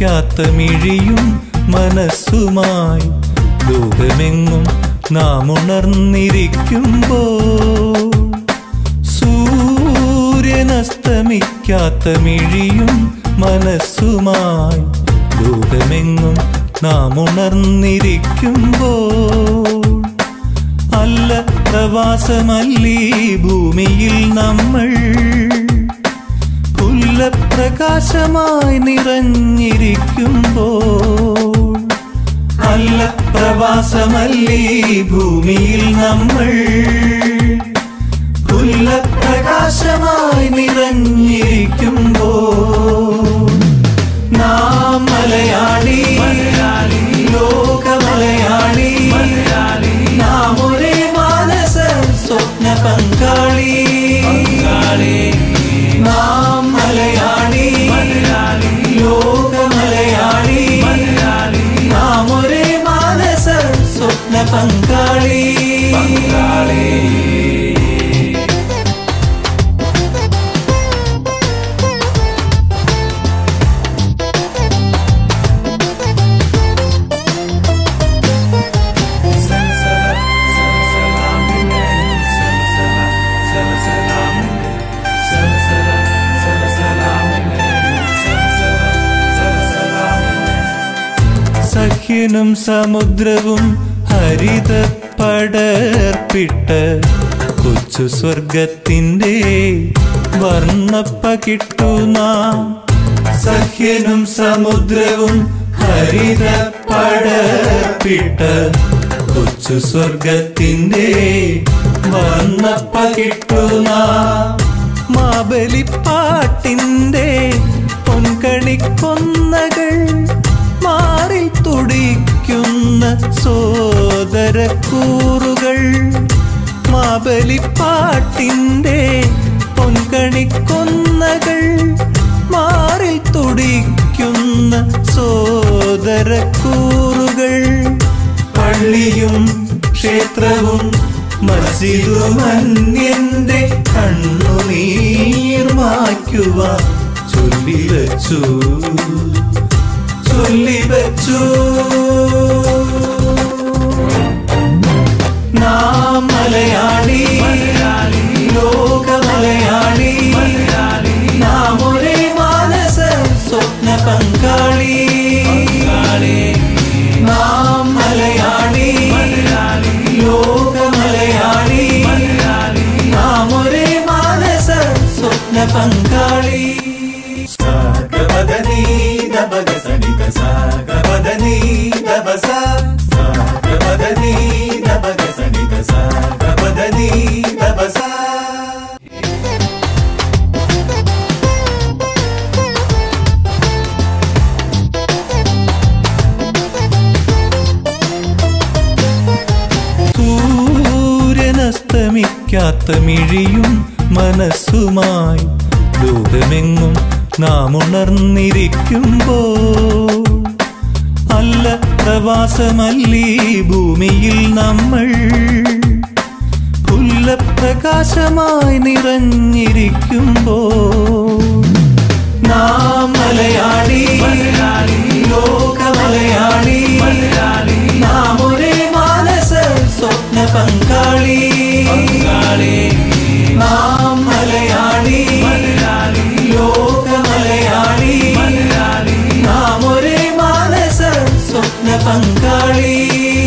നസ്തമിക്കാത്ത മിഴിയും മനസ്സുമായി ലോകമെങ്ങും നാം ഉണർന്നിരിക്കുമ്പോൾ സൂര്യനസ്തമിക്കാത്ത മിഴിയും മനസ്സുമായി ലോകമെങ്ങും നാം ഉണർന്നിരിക്കുമ്പോൾ അല്ല പ്രവാസമല്ലീ ഭൂമിയിൽ നമ്മൾ പുല്ലപ്രകാശമായി നിറഞ്ഞിരിക്കുമ്പോൾ അല്ല പ്രവാസമല്ലീ ഭൂമിയിൽ നമ്മൾ പുല്ലപ്രകാശമായി നിറഞ്ഞിരിക്കുമ്പോൾ നാം മലയാളി ലോക മലയാളി നാം ഒരേ മാനസ സ്വപ്ന പങ്കാളി നാം മലയാളി ലോക മലയാളി നാം ഒരേ മാനസ സ്വപ്ന പങ്കാളി സഖ്യനും സമുദ്രവും ഹരിത പടർപ്പിട്ട കൊച്ചു സ്വർഗത്തിൻ്റെ വർണ്ണപ്പ കിട്ടു നാം സഖ്യനും സമുദ്രവും ഹരിത പടർപ്പിട്ട കൊച്ചു സ്വർഗത്തിൻ്റെ വർണ്ണപ്പ കിട്ടു നാം മാബലിപ്പാട്ടിൻ്റെ പൊൻകണിക്കൊന്നകൾ മാറിൽ തുടിക്കുന്ന സോദരക്കൂറുകൾ മാബലിപ്പാട്ടിൻ്റെ പൊൻകണിക്കൊന്നകൾ മാറിൽ തുടിക്കുന്ന സോദരക്കൂറുകൾ പള്ളിയും ക്ഷേത്രവും മസ്ജിദുമന്യന്റെ കണ്ണുനീർ മായ്ക്കുവാൻ ചൊല്ലിവച്ചു ചൊല്ലിവച്ചു നാം മലയാളി ലോക മലയാളി നാം ഒരേ മാനസ സ്വപ്ന പങ്കാളി നാം മലയാളി ലോക മലയാളി നാം ഒരേ മാനസ സ്വപ്ന പങ്കാളി സാഗപദനീ ദബഗ സനിക സാഗപദനീ ദബസ സാഗപദനീ ദബഗ സനിക സാഗപദനീ ദബസ സൂര്യനസ്തമിക്കാത്ത മിഴിയും മനസ്സുമായി ലോകമെങ്ങും നാം ഉണർന്നിരിക്കുമ്പോൾ അല്ല പ്രവാസമല്ലീ ഭൂമിയിൽ നമ്മൾ പുല്ലപ്രകാശമായി നിറഞ്ഞിരിക്കുമ്പോൾ നാം മലയാളി ലോക മലയാളി നാം ഒരേ മാനസ സ്വപ്ന പങ്കാളി നാം മലയാളി ലോക മലയാളി നാം ഒരേ മാനസ സ്വപ്ന പങ്കാളി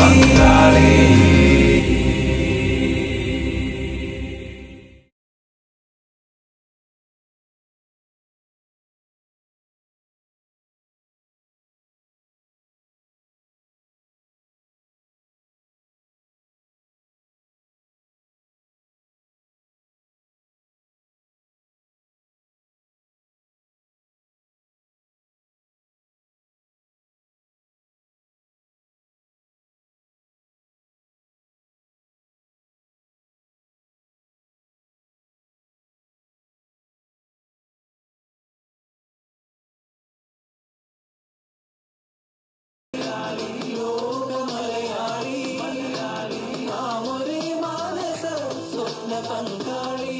പങ്കാളി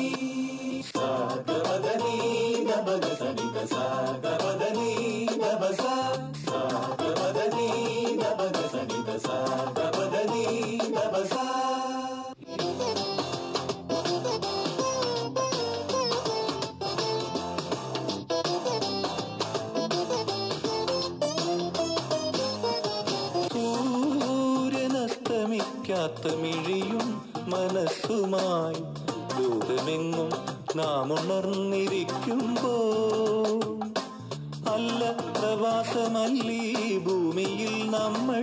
സാഗപദനീ ദബഗ സനിക സാഗപദനീ ദബസ അസ്തമിക്കാത്ത മിഴിയും മനസ്സുമായി ലോകമെങ്ങും നാം ഉണർന്നിരിക്കുമ്പോ അല്ല പ്രവാസമല്ലീ ഭൂമിയിൽ നമ്മൾ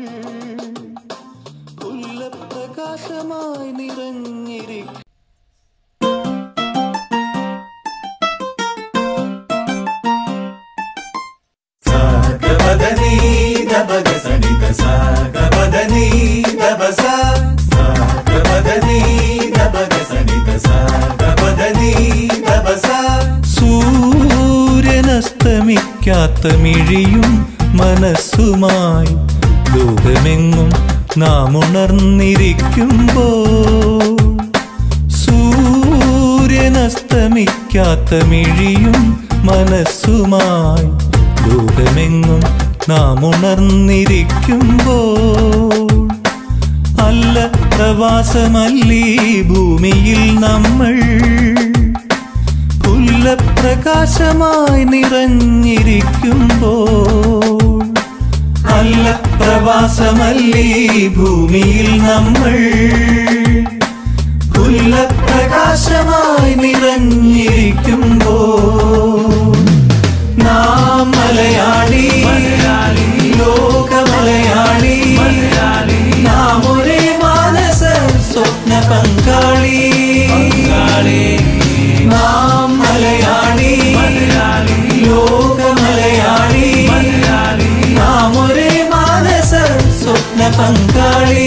പുല്ലപ്രകാശമായി നിറഞ്ഞിരിക്കും സാഗപദനീ ദബഗ സനിത സാഗപദനീ ദബസ സാഗപദനീ ദബഗ സനിത സാഗപദനീ ദബസ സൂര്യനസ്തമിക്കാത്ത മിഴിയും മനസ്സുമായി ലോകമെങ്ങും നാം ഉണർന്നിരിക്കുമ്പോ സൂര്യനസ്തമിക്കാത്ത മിഴിയും മനസ്സുമായി ലോകമെങ്ങും നാം ഉണർന്നിരിക്കുമ്പോ അല്ല പ്രവാസമല്ലീ ഭൂമിയിൽ നമ്മൾ പുല്ലപ്രകാശമായി നിറഞ്ഞിരിക്കുമ്പോൾ അല്ല പ്രവാസമല്ലീ ഭൂമിയിൽ നമ്മൾ പുല്ലപ്രകാശമായി നിറഞ്ഞിരിക്കുമ്പോൾ നാം മലയാളി ലോക മലയാളി നാം ഒരേ മാനസ സ്വപ്ന പങ്കാളി നാം മലയാളി ലോക മലയാളി നാം ഒരേ മാനസ സ്വപ്ന പങ്കാളി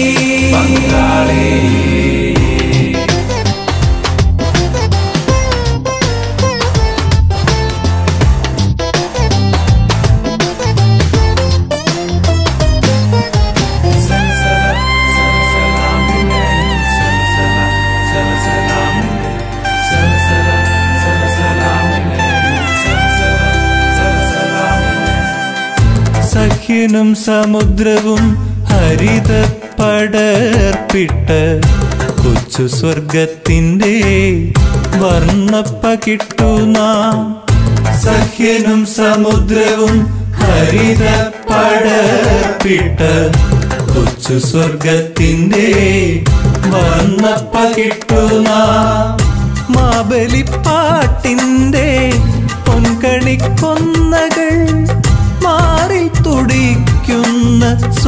സഖ്യനും സമുദ്രവും ഹരിത പടർപ്പിട്ട് കൊച്ചു സ്വർഗത്തിന്റെ വർണ്ണപ്പ കിട്ടുനാം സഖ്യനും സമുദ്രവും ഹരിത പടർപ്പിട്ട് കൊച്ചു സ്വർഗത്തിന്റെ വർണ്ണപ്പ കിട്ടുനാം മാബലിപ്പാട്ടിന്റെ പൊൻകണിക്കൊന്നകൾ മാറിൽ തുടിക്കുന്ന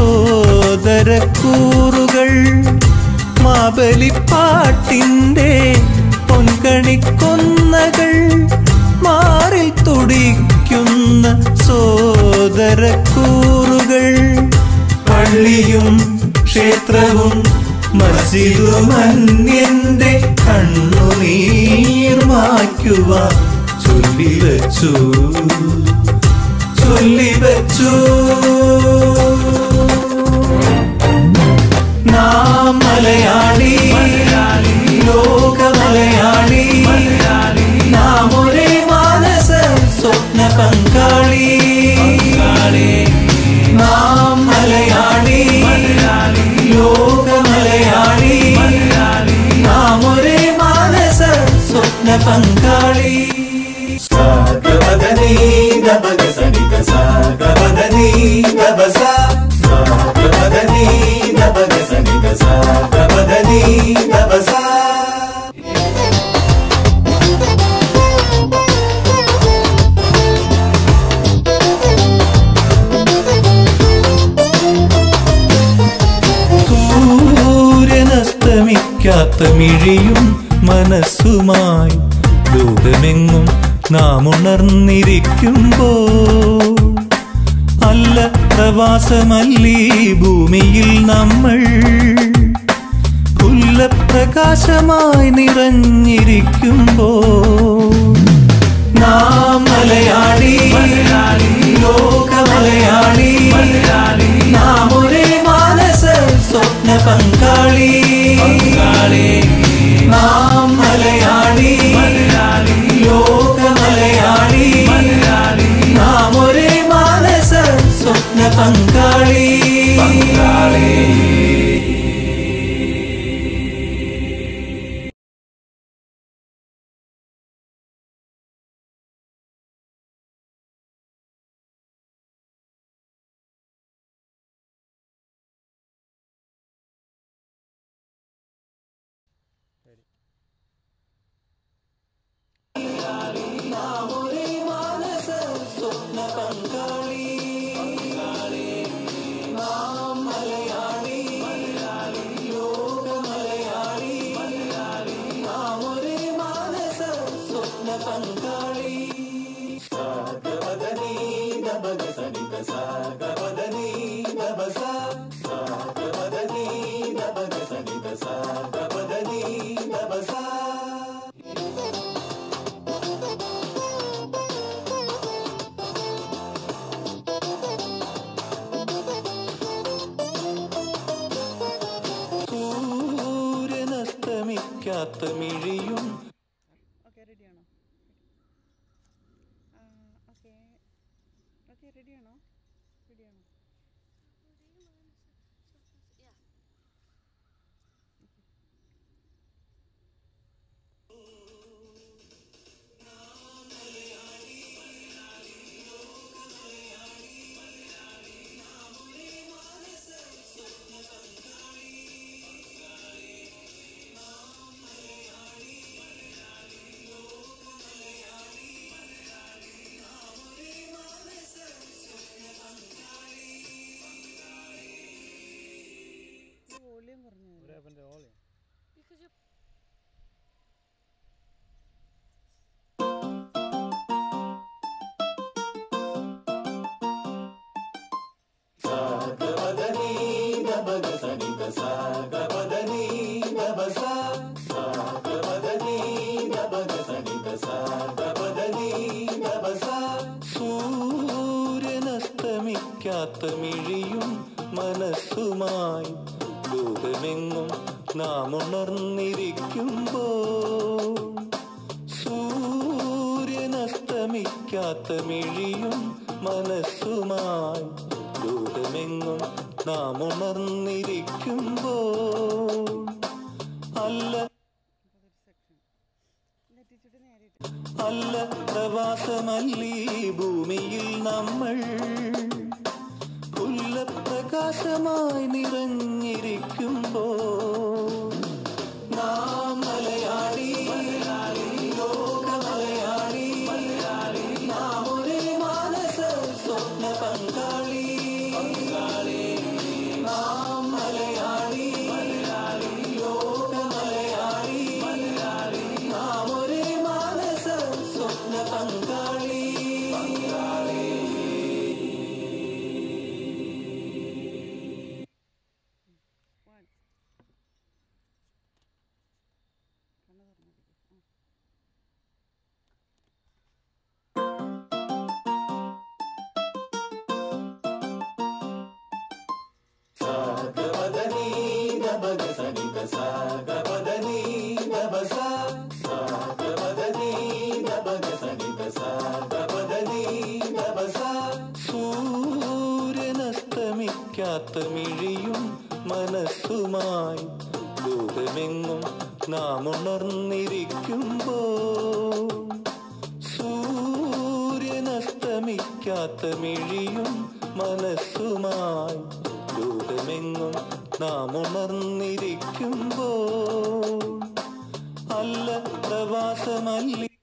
സോദരക്കൂറുകൾ മാബലിപ്പാട്ടിന്റെ പൊൻകണിക്കൊന്നകൾ മാറിൽ തുടിക്കുന്ന സോദരക്കൂറുകൾ പള്ളിയും ക്ഷേത്രവും മസ്ജിദുമന്യന്റെ കണ്ണുനീർ മായ്ക്കുവാൻ ചൊല്ലിവച്ചു ചൊല്ലിവച്ചു നാം മലയാളി ലോക മലയാളി നാം ഒരേ മാനസ സ്വപ്ന പങ്കാളി നാം മലയാളി ലോക മലയാളി നാം ഒരേ മാനസ സ്വപ്ന പങ്കാളി സാഗപദനീ ദബഗ സനിത സാഗപദനീ ദബസ സാഗപദനീ ദബഗ സനിത സാഗപദനീ ദബസ സൂര്യനസ്തമിക്കാത്ത മിഴിയും മനസ്സുമായി ലോകമെങ്ങും നാം ഉണർന്നിരിക്കുമ്പോ അല്ല പ്രവാസമല്ലീ ഭൂമിയിൽ നമ്മൾ പുല്ലപ്രകാശമായി നിറഞ്ഞിരിക്കുമ്പോ നാം മലയാളി ലോക മലയാളി നാം ഒരേ മാനസ സ്വപ്ന പങ്കാളി നാം മലയാളി ലോക മലയാളി നാം ഒരേ മാനസ സ്വപ്ന പങ്കാളി നാം ഒരേ മാനസ സ്വപ്ന പങ്കാളി നാം മലയാളി ലോക മലയാളി നാം ഒരേ മാനസ സ്വപ്ന പങ്കാളി സാഗപദനീ ദബഗ സനിത സാഗപദനീ ദബസ സാഗപദനീ ദബഗ സനിത സാഗപദനീ ദബസ സൂര്യനസ്തമിക്കാത്ത മിഴിയും ഓക്കെ റെഡിയാണോ ഓക്കെ ഓക്കെ റെഡിയാണോ റെഡിയാണോ Yeah. വോളിയം കുറഞ്ഞു Because you're സാഗപദനീ ദബഗ സനിത സാഗപദനീ ദബസ സാഗപദനീ ദബഗ സനിത സാഗപദനീ ദബസ സൂര്യനസ്തമിക്കാത്ത മിഴിയും മനസ്സുമായി ലോകമെങ്ങും നാം ഉണർന്നിരിക്കുമ്പോൾ സൂര്യനസ്തമിക്കാത്ത മിഴിയും മനസ്സുമായി ലോകമെങ്ങും നാം ഉണർന്നിരിക്കുമ്പോൾ അല്ല അതൊരു സെക്ഷൻ നെറ്റിച്ചിട്ട് നേരിട്ട് അല്ല പ്രവാസമല്ലീ ഭൂമിയിൽ നമ്മൾ പുല്ലപ്രകാശമായി നിറഞ്ഞിരിക്കുമ്പോൾ നാം മലയാളി ലോക മലയാളി നാം ഒരേ മാനസ സ്വപ്ന പങ്കാളി നാം മലയാളി ലോക മലയാളി നാം ഒരേ മാനസ സ്വപ്ന പങ്കാളി വൺ കണ്ണു തുറന്നിരിക്കും ആ സാഗപദനീ ദബഗ സനിത സാഗപദനീ ദബസ സാഗപദനീ ദബഗ സനിത സാഗപദനീ ദബസ സൂര്യനസ്തമിക്കാത്ത മിഴിയും മനസ്സുമായി ലോകമെങ്ങും നാം ഉണർന്നിരിക്കുമ്പോൾ സൂര്യനസ്തമിക്കാത്ത മിഴിയും മനസ്സുമായി ലോകമെങ്ങും നാം ഉണർന്നിരിക്കുമ്പോൾ അല്ല പ്രവാസമല്ലി